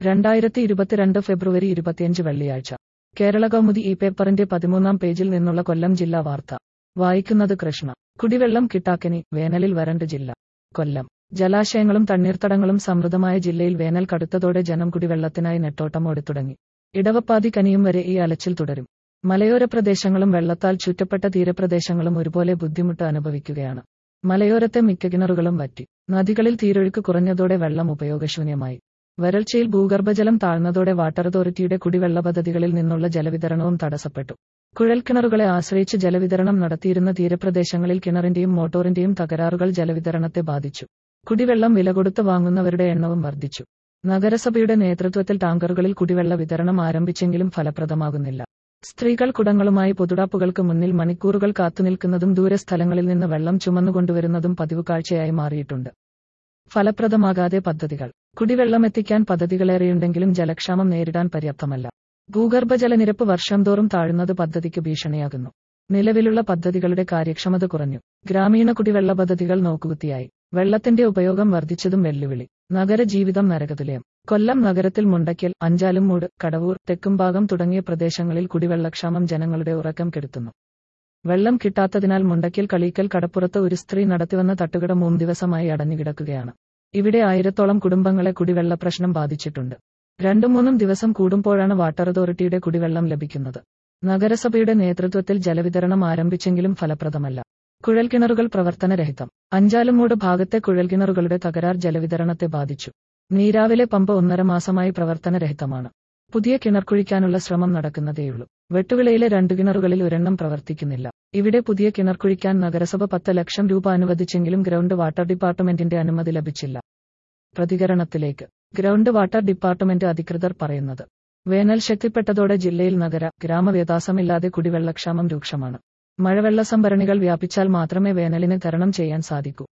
രണ്ടായിരത്തി ഇരുപത്തിരണ്ട് ഫെബ്രുവരി ഇരുപത്തിയഞ്ച് വെള്ളിയാഴ്ച കേരള കൗമുദി ഈ പേപ്പറിന്റെ പതിമൂന്നാം പേജിൽ നിന്നുള്ള കൊല്ലം ജില്ലാ വാർത്ത വായിക്കുന്നത് കൃഷ്ണ കുടിവെള്ളം കിട്ടാക്കനി വേനലിൽ വരണ്ട് ജില്ല കൊല്ലം ജലാശയങ്ങളും തണ്ണീർത്തടങ്ങളും സമൃദ്ധമായ ജില്ലയിൽ വേനൽ കടുത്തതോടെ ജനം കുടിവെള്ളത്തിനായി നെട്ടോട്ടം ഓടിത്തുടങ്ങി ഇടവപ്പാതി കനിയും വരെ ഈ അലച്ചിൽ തുടരും മലയോര പ്രദേശങ്ങളും വെള്ളത്താൽ ചുറ്റപ്പെട്ട തീരപ്രദേശങ്ങളും ഒരുപോലെ ബുദ്ധിമുട്ട് അനുഭവിക്കുകയാണ് മലയോരത്തെ മിക്ക കിണറുകളും വറ്റി നദികളിൽ തീരൊഴുക്ക് കുറഞ്ഞതോടെ വെള്ളം ഉപയോഗശൂന്യമായി വരൾച്ചയിൽ ഭൂഗർഭജലം താഴ്ന്നതോടെ വാട്ടർ അതോറിറ്റിയുടെ കുടിവെള്ള പദ്ധതികളിൽ നിന്നുള്ള ജലവിതരണവും തടസ്സപ്പെട്ടു കുഴൽക്കിണറുകളെ ആശ്രയിച്ച് ജലവിതരണം നടത്തിയിരുന്ന തീരപ്രദേശങ്ങളിൽ കിണറിന്റെയും മോട്ടോറിന്റെയും തകരാറുകൾ ജലവിതരണത്തെ ബാധിച്ചു കുടിവെള്ളം വില കൊടുത്ത് വാങ്ങുന്നവരുടെ എണ്ണവും വർദ്ധിച്ചു നഗരസഭയുടെ നേതൃത്വത്തിൽ ടാങ്കറുകളിൽ കുടിവെള്ള വിതരണം ആരംഭിച്ചെങ്കിലും ഫലപ്രദമാകുന്നില്ല സ്ത്രീകൾ കുടങ്ങളുമായി പൊതുടാപ്പുകൾക്ക് മുന്നിൽ മണിക്കൂറുകൾ കാത്തുനിൽക്കുന്നതും ദൂരസ്ഥലങ്ങളിൽ നിന്ന് വെള്ളം ചുമന്നുകൊണ്ടുവരുന്നതും പതിവ് കാഴ്ചയായി മാറിയിട്ടുണ്ട് ഫലപ്രദമാകാതെ പദ്ധതികൾ കുടിവെള്ളമെത്തിക്കാൻ പദ്ധതികളേറെയുണ്ടെങ്കിലും ജലക്ഷാമം നേരിടാൻ പര്യാപ്തമല്ല ഭൂഗർഭജലനിരപ്പ് വർഷം തോറും താഴുന്നത് പദ്ധതിക്ക് ഭീഷണിയാകുന്നു നിലവിലുള്ള പദ്ധതികളുടെ കാര്യക്ഷമത കുറഞ്ഞു ഗ്രാമീണ കുടിവെള്ള പദ്ധതികൾ നോക്കുകുത്തിയായി വെള്ളത്തിന്റെ ഉപയോഗം വർദ്ധിച്ചതും വെല്ലുവിളി നഗരജീവിതം നരകതുലയം കൊല്ലം നഗരത്തിൽ മുണ്ടയ്ക്കൽ അഞ്ചാലുംമൂട് കടവൂർ തെക്കുംഭാഗം തുടങ്ങിയ പ്രദേശങ്ങളിൽ കുടിവെള്ളക്ഷാമം ജനങ്ങളുടെ ഉറക്കം കെടുത്തുന്നു വെള്ളം കിട്ടാത്തതിനാൽ മുണ്ടയ്ക്കൽ കളീക്കൽ കടപ്പുറത്ത് ഒരു സ്ത്രീ നടത്തിവന്ന തട്ടുകട മൂന്ന് ദിവസമായി അടഞ്ഞുകിടക്കുകയാണ് ഇവിടെ ആയിരത്തോളം കുടുംബങ്ങളെ കുടിവെള്ള പ്രശ്നം ബാധിച്ചിട്ടുണ്ട് രണ്ടു മൂന്നും ദിവസം കൂടുമ്പോഴാണ് വാട്ടർ അതോറിറ്റിയുടെ കുടിവെള്ളം ലഭിക്കുന്നത് നഗരസഭയുടെ നേതൃത്വത്തിൽ ജലവിതരണം ആരംഭിച്ചെങ്കിലും ഫലപ്രദമല്ല കുഴൽക്കിണറുകൾ പ്രവർത്തനരഹിതം അഞ്ചാലുമൂട് ഭാഗത്തെ കുഴൽക്കിണറുകളുടെ തകരാർ ജലവിതരണത്തെ ബാധിച്ചു നീരാവിലെ പമ്പ് ഒന്നര മാസമായി പ്രവർത്തനരഹിതമാണ് പുതിയ കിണർ കുഴിക്കാനുള്ള ശ്രമം നടക്കുന്നതേയുള്ളൂ വെട്ടുവിളയിലെ രണ്ട് കിണറുകളിൽ ഒരെണ്ണം പ്രവർത്തിക്കുന്നില്ല ഇവിടെ പുതിയ കിണർ കുഴിക്കാൻ നഗരസഭ പത്ത് ലക്ഷം രൂപ അനുവദിച്ചെങ്കിലും ഗ്രൗണ്ട് വാട്ടർ ഡിപ്പാർട്ട്മെന്റിന്റെ അനുമതി ലഭിച്ചില്ല പ്രതികരണത്തിലേക്ക് ഗ്രൗണ്ട് വാട്ടർ ഡിപ്പാർട്ട്മെന്റ് അധികൃതർ പറയുന്നത് വേനൽ ശക്തിപ്പെട്ടതോടെ ജില്ലയിൽ നഗര ഗ്രാമവ്യതാസമില്ലാതെ കുടിവെള്ളക്ഷാമം രൂക്ഷമാണ് മഴവെള്ള സംഭരണികൾ വ്യാപിച്ചാൽ മാത്രമേ വേനലിന് തരണം ചെയ്യാൻ സാധിക്കൂ